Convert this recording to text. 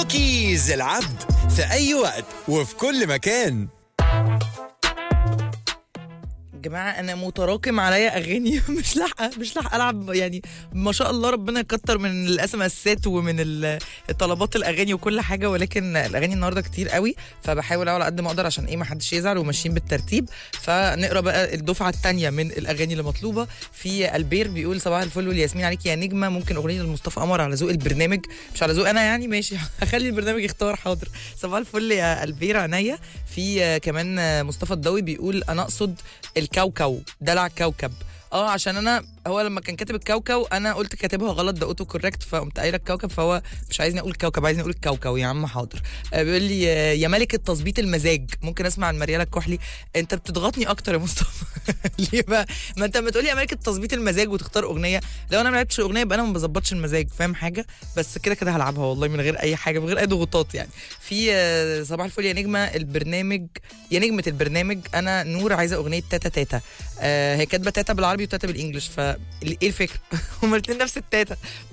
كوكيز العبد في أي وقت وفي كل مكان جماعة أنا متراكم عليا أغاني مش لاحقة مش لاحقة ألعب يعني ما شاء الله ربنا يكتر من الاس ام اسات ومن ال- الطلبات الأغاني وكل حاجة ولكن الأغاني النهاردة كتير قوي فبحاول على قد ما أقدر عشان إيه ما حدش يزعل وماشيين بالترتيب فنقرا بقى الدفعة الثانية من الأغاني اللي مطلوبة في البير بيقول صباح الفل والياسمين عليك يا نجمة ممكن أغنية لمصطفى قمر على ذوق البرنامج مش على ذوق أنا يعني ماشي هخلي البرنامج يختار حاضر صباح الفل يا البير عينيا في آه، كمان آه، مصطفى الضوي بيقول أنا أقصد الكوكو دلع كوكب اه عشان انا هو لما كان كاتب الكوكو انا قلت كاتبها غلط ده اوتو كوريكت فقمت قايله الكوكب فهو مش عايزني اقول كوكب عايزني اقول الكوكو يا عم حاضر آه بيقول لي آه، يا ملكه تظبيط المزاج ممكن اسمع عن مريالة الكحلي انت بتضغطني اكتر يا مصطفى ليه بقى ما انت لما تقولي يا ملكه تظبيط المزاج وتختار اغنيه لو انا ما لعبتش الاغنيه يبقى انا ما بظبطش المزاج فاهم حاجه بس كده كده هلعبها والله من غير اي حاجه من غير اي ضغوطات يعني في آه، صباح الفل يا نجمه البرنامج يا نجمه البرنامج انا نور عايزه اغنيه تاتا تاتا آه هي كاتبه تاتا بالعربي وتاتا بالانجلش فايه الفكره هما الاثنين نفس التاتا